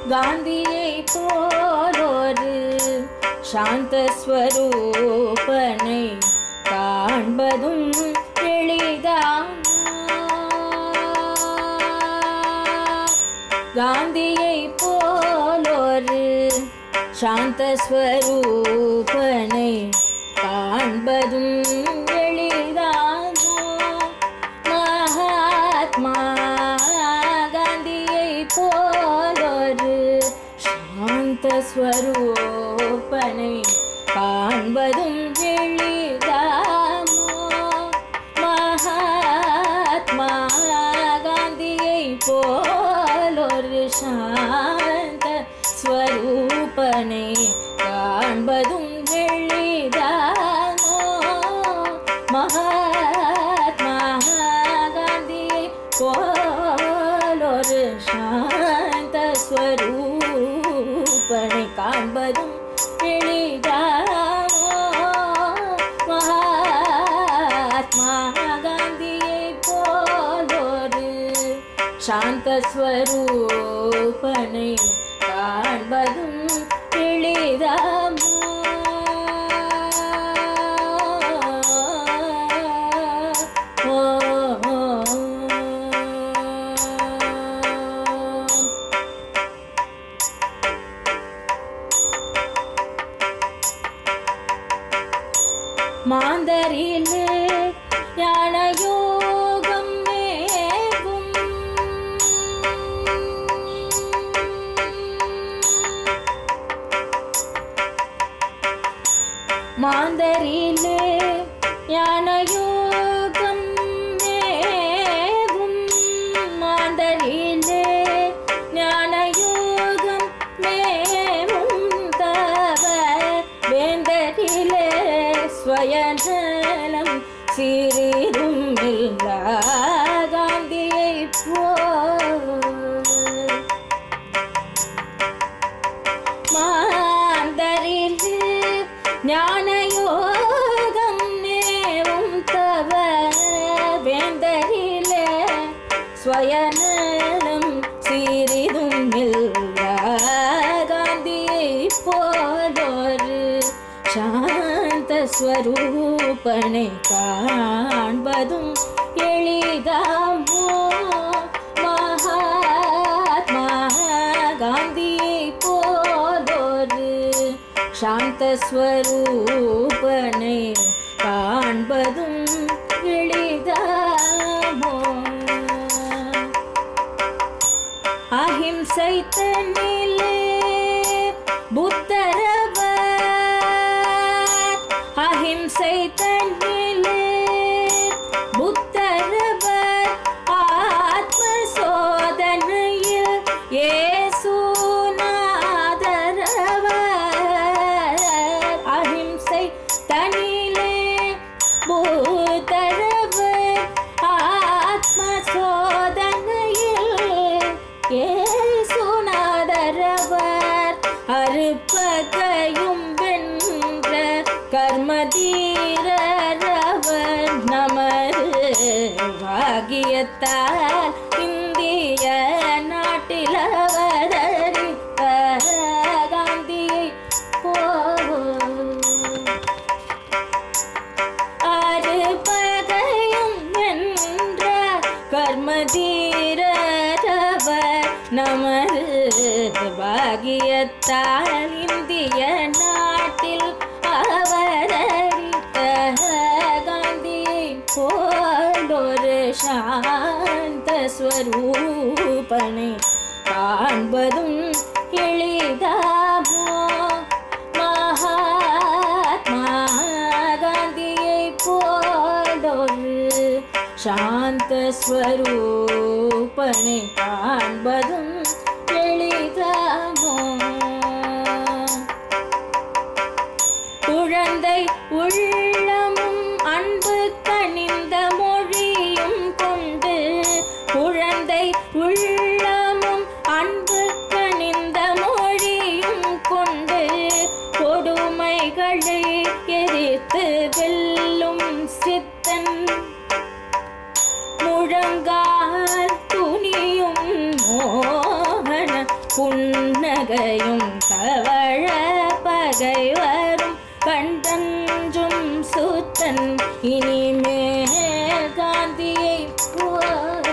காந்தியை போலொரு சாந்த ஸ்வரூபனை காண்பதும் எளிதான் காந்தியை போலொரு சாந்த ஸ்வரூபனை காண்பதும் எளிதானோ மகாத்மா காந்தியை போலொரு சாந்த ஸ்வரூபனை காண்பதும் எளிதானோ மகாத்மா காந்தியை போலொரு சாந்த ஸ்வரூபனை காண்பதும் எளிதானோ மகாத்மா காந்தியை போலொரு சாந்த ஸ்வரூபனை காண்பதும் எளிதானோ மகாத்மா காந்தியை போலொரு சாந்த ஸ்வரூபனை காண்பதும் எளிதாமோ ஓ, ஓ, ஓ. மாந்தரிலே ஞானயோகம் மேவும் மாந்தரிலே ஞானயோகம் மேவும் மாந்தரிலே ஞானயோகம் மேவும் தவ வேந்தரிலே ஸ்வயநலம் சிறிதும் இல்லா காந்தியை போ மாந்தரிலே ஞானயோகம் நேவும் தவ வேந்தரிலே ஸ்வயநலம் சிறிதும் இல்லா காந்தியை போலொரு சாந்த ஸ்வரூபனை காண்பதும் எளிதாமோ மகாத்மா காந்தியை போலொரு சாந்த ஸ்வரூபனை காண்பதும் எளிதாமோ அஹிம்சை தன்னிலே புத்தரவர் அஹிம்சை தன்னிலே புத்தரவர் ஆத்ம சோதனையில் ஏசுநாதரவர் அஹிம்சை தனிலே பூத்தரவர் ஆத்ம சோதனையில் ஏசுநாதரவர் அறுப்பகையும் வென்ற கர்மதீரரவர் நமது பாகியத்தால் இந்திய நாட்டில் அவதரித்த காந்தியை போ அறுபகையும் வென்ற கர்மதீரவர் நமது பாகியத்தால் இந்திய நாட்டில் அவதரித்த காந்தியை போலொரு சாந்த ஸ்வரூபனை காண்பதும் எளிதாமோ மகாத்மா காந்தியை போலொரு சாந்த ஸ்வரூபனை காண்பதும் எளிதாமோ குழந்தை உள்ளமும் அன்பு கனிந்த மொழியும் கொண்டு குழந்தை உள்ளமும் அன்பு கனிந்த மொழியும் கொண்டு கொடுமைகளை எரித்து வெல்லும் சித்தன் முழங்கால் துணியும் மோகன புன்ன புன்னகையும் கவழ பகை வரும் கண்டஞ்சும் சுத்தன் இனிமேல் காந்தியை போல்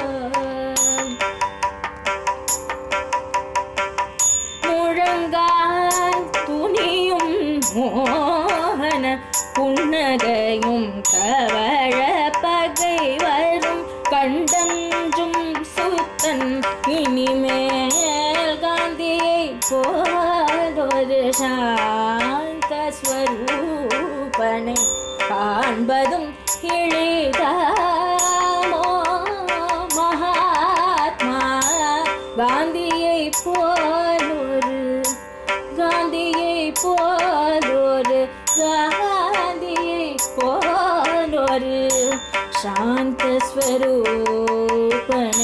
முழங்கால் துணியும் மோகன புன்னகையும் கவழ பகை வரும் கண்டஞ்சும் சுத்தன் இனிமேல் காந்தியை போலொரு சாந்த ஸ்வரூபனை காண்பதும் எளிதாமோ மகாத்மா காந்தியை போலொரு காந்தியை போலொரு காந்தியை போலொரு சாந்த ஸ்வரூபனை